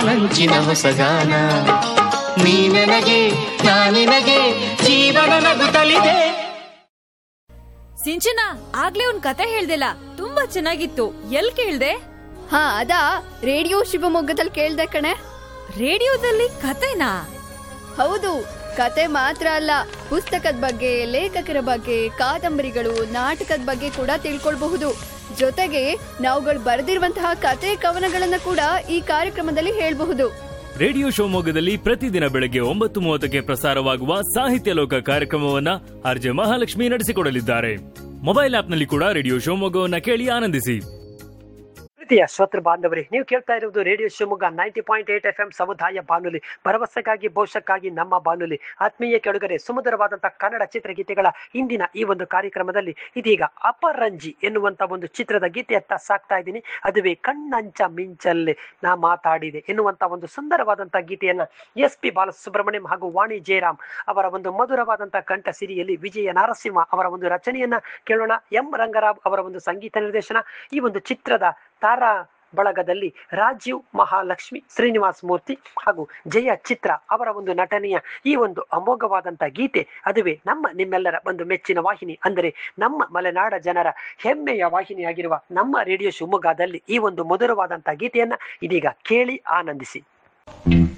ಬಾನಂಚಿನ ಹೊಸಗಾನ ನೀ ನನಗೆ ನಾ ನಿನಗೆ ಜೀವನ ನಗುತ್ತಲಿದೆ ಸಿಂಚನ ಆಗ್ಲೇ ಒಂದ್ ಕತೆ ಹೇಳ್ದಿಲ್ಲ ತುಂಬಾ ಚೆನ್ನಾಗಿತ್ತು ಎಲ್ ಕೇಳ್ದೆ ಹಾ ಅದಾ ರೇಡಿಯೋ ಶಿವಮೊಗ್ಗದಲ್ಲಿ ಕೇಳ್ದೆ ಕಣೆ ರೇಡಿಯೋದಲ್ಲಿ ಕತೆನಾ ಹೌದು ಕತೆ ಮಾತ್ರ ಅಲ್ಲ ಪುಸ್ತಕದ ಬಗ್ಗೆ ಲೇಖಕರ ಬಗ್ಗೆ ಕಾದಂಬರಿಗಳು ನಾಟಕದ ಬಗ್ಗೆ ಕೂಡ ತಿಳ್ಕೊಳ್ಬಹುದು ಜೊತೆಗೆ ನಾವುಗಳು ಬರೆದಿರುವಂತಹ ಕತೆ ಕವನಗಳನ್ನ ಕೂಡ ಈ ಕಾರ್ಯಕ್ರಮದಲ್ಲಿ ಹೇಳ್ಬಹುದು ರೇಡಿಯೋ ಶಿವಮೊಗ್ಗದಲ್ಲಿ ಪ್ರತಿದಿನ ಬೆಳಗ್ಗೆ ಒಂಬತ್ತು ಮೂವತ್ತಕ್ಕೆ ಪ್ರಸಾರವಾಗುವ ಸಾಹಿತ್ಯ ಲೋಕ ಕಾರ್ಯಕ್ರಮವನ್ನ ಆರ್ಜೆ ಮಹಾಲಕ್ಷ್ಮಿ ನಡೆಸಿಕೊಡಲಿದ್ದಾರೆ ಮೊಬೈಲ್ ಆಪ್ನಲ್ಲಿ ಕೂಡ ರೇಡಿಯೋ ಶಿವಮೊಗ್ಗವನ್ನ ಕೇಳಿ ಆನಂದಿಸಿ ಪ್ರೀತಿಯ ಶ್ರೋತೃ ಬಾಂಧವರೇ ನೀವು ಕೇಳ್ತಾ ಇರುವುದು radio Shivamogga ninety point eight F M ಸಮುದಾಯ ಬಾನುಲಿ ಭರವಸೆಗಾಗಿ ಭವಿಷ್ಯಕ್ಕಾಗಿ ನಮ್ಮ ಬಾನುಲಿ ಆತ್ಮೀಯ ಕೆಳಗರೆ ಸುಮಧುರವಾದಂತಹ ಕನ್ನಡ ಚಿತ್ರಗೀತೆಗಳ ಇಂದಿನ ಈ ಒಂದು ಕಾರ್ಯಕ್ರಮದಲ್ಲಿ ಇದೀಗ ಅಪರಂಜಿ ಎನ್ನುವಂತ ಒಂದು ಚಿತ್ರದ ಗೀತೆಯತ್ತ ಸಾಕ್ತಾ ಇದ್ದೀನಿ ಅದುವೇ ಕಣ್ಣಂಚ ಮಿಂಚಲ್ಲಿ ನಾ ಮಾತಾಡಿದೆ ಎನ್ನುವಂತ ಒಂದು ಸುಂದರವಾದಂತಹ ಗೀತೆಯನ್ನ ಎಸ್ ಪಿ ಬಾಲಸುಬ್ರಹ್ಮಣ್ಯಂ ಹಾಗೂ ವಾಣಿ ಜಯರಾಮ್ ಅವರ ಒಂದು ಮಧುರವಾದಂತಹ ಕಂಠ ಸಿರಿಯಲ್ಲಿ ವಿಜಯ ನರಸಿಂಹ ಅವರ ಒಂದು ರಚನೆಯನ್ನ ಕೇಳೋಣ ಎಂ ರಂಗರಾವ್ ಅವರ ಒಂದು ಸಂಗೀತ ನಿರ್ದೇಶನ ಈ ಒಂದು ಚಿತ್ರದ ತಾರಾ ಬಳಗದಲ್ಲಿ ರಾಜೀವ್ ಮಹಾಲಕ್ಷ್ಮಿ ಶ್ರೀನಿವಾಸ್ ಮೂರ್ತಿ ಹಾಗೂ ಜಯ ಚಿತ್ರ ಅವರ ಒಂದು ನಟನೆಯ ಈ ಒಂದು ಅಮೋಘವಾದಂಥ ಗೀತೆ ಅದುವೇ ನಮ್ಮ ನಿಮ್ಮೆಲ್ಲರ ಒಂದು ಮೆಚ್ಚಿನ ವಾಹಿನಿ ಅಂದರೆ ನಮ್ಮ ಮಲೆನಾಡ ಜನರ ಹೆಮ್ಮೆಯ ವಾಹಿನಿಯಾಗಿರುವ ನಮ್ಮ ರೇಡಿಯೋ ಶಿವಮೊಗ್ಗದಲ್ಲಿ ಈ ಒಂದು ಮಧುರವಾದಂಥ ಗೀತೆಯನ್ನ ಇದೀಗ ಕೇಳಿ ಆನಂದಿಸಿ